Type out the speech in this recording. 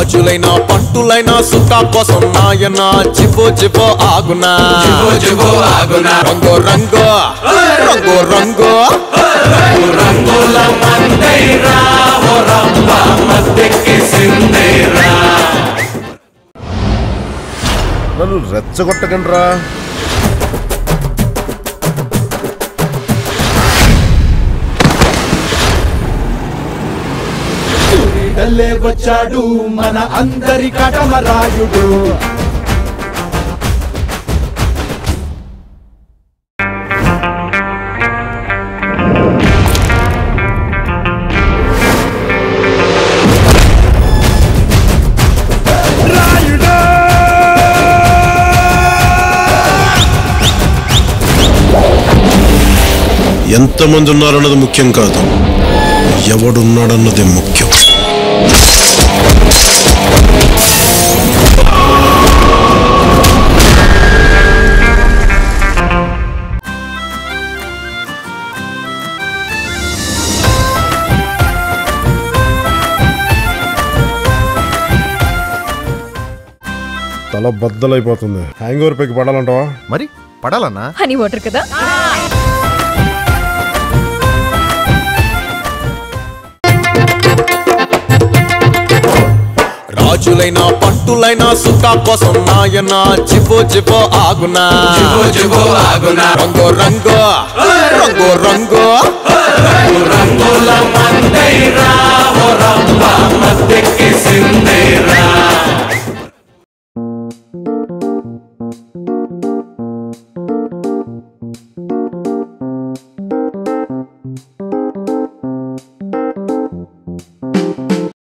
రాజులైన పంటులైన సుఖ కోసం నాయన జిబో జిబో ఆగునా జిబో జిబో ఆగునా. రంగో రంగో రంగో రంగో రంగుల మందైరా ఓ రంభ మత్తెక్కిసిందేరా నన్ను రెచ్చగొట్టకండ్రా డల్లే వచ్చాడు మన అందరి కటమరాయుడు ఎంతమంది ఉన్నారన్నది ముఖ్యం కాదు ఎవడున్నాడన్నదే ముఖ్యం తల బద్దలైపోతుంది హ్యాంగ్ ఓవర్ పైకి పడాలంటావా మరి పడాలన్నా హనీ వాటర్ కదా రాజులైన పంటులైన సుఖ కోసం నాయన జిబో జిబో ఆగునా జిబో జిబో ఆగునా. రంగో రంగో రంగో రంగో రంగుల మందైరా ఓ రంభ మత్తెక్కిసిందేరా